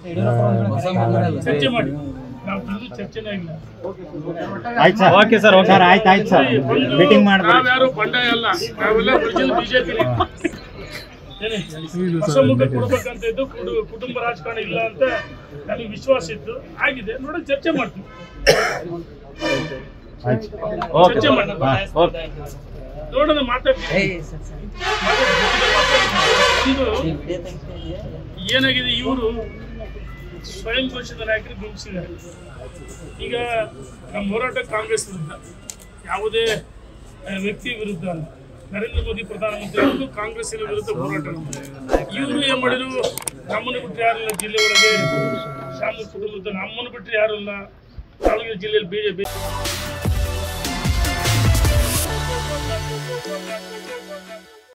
ಚರ್ಚೆ ಮಾಡಿ ನಾವು ತಂದು ಚರ್ಚೆನೇ ಇಲ್ಲ ಆಯ್ತು sir okay sir okay sir ಆಯ್ತು ಆಯ್ತು ಸರ್ ಮೀಟಿಂಗ್ ಮಾಡಿದ್ರಿ ನಾವ್ಯಾರು ಬಂಡಾಯ ಅಲ್ಲ ನಾವೆಲ್ಲ ಒರಿಜಿನಲ್ ಬಿಜೆಪಿ ಹೊಸ ಮುಖ ಕೊಡ್ಬೇಕಂತ ಇದ್ದು ಕುಡು- ಕುಟುಂಬ ರಾಜಕಾರಣ ಇಲ್ಲ ಅಂತ ನನಗೆ ವಿಶ್ವಾಸ ಇತ್ತು ಆಗಿದೆ ನೋಡಿ ಚರ್ಚೆ ಮಾಡ್ತೀವಿ ಆಯ್ತು ಓಕೆ ಚರ್ಚೆ ಮಾಡೋಣ ಓಕೆ ನೋಡೋಣ ಮಾತಾಡ್ತೀವಿ ಒಂದು ಏನಾಗಿದೆ ಇವರು ಸ್ವಯಂ ಘೋಷಿತ ನಾಯಕರು ಬಿಂಬಿಸಿದ್ದಾರೆ ಈಗ ನಮ್ಮ ಹೋರಾಟ ಕಾಂಗ್ರೆಸ್ ವಿರುದ್ಧ ಯಾವುದೇ ಆ, ವ್ಯಕ್ತಿ ವಿರುದ್ಧ ಅಲ್ಲ ನರೇಂದ್ರ ಮೋದಿ ಪ್ರಧಾನಮಂತ್ರಿ ಅವರು ಕಾಂಗ್ರೆಸ್ಸಿನ ವಿರುದ್ಧ ಹೋರಾಟ ಇವರು ಏನ್ ಮಾಡಿದ್ರು ನಮ್ಮನ್ನು ಬಿಟ್ಟರೆ ಯಾರಿಲ್ಲ ಜಿಲ್ಲೆ ಒಳಗೆ ಶಾಮಿ ಕುಟುಂಬದ ನಮ್ಮನ್ನು ಬಿಟ್ಟರೆ ಯಾರು ಇಲ್ಲ ದಾವಣಗೆರೆ ಜಿಲ್ಲೆಯಲ್ಲಿ ಬಿಜೆಪಿ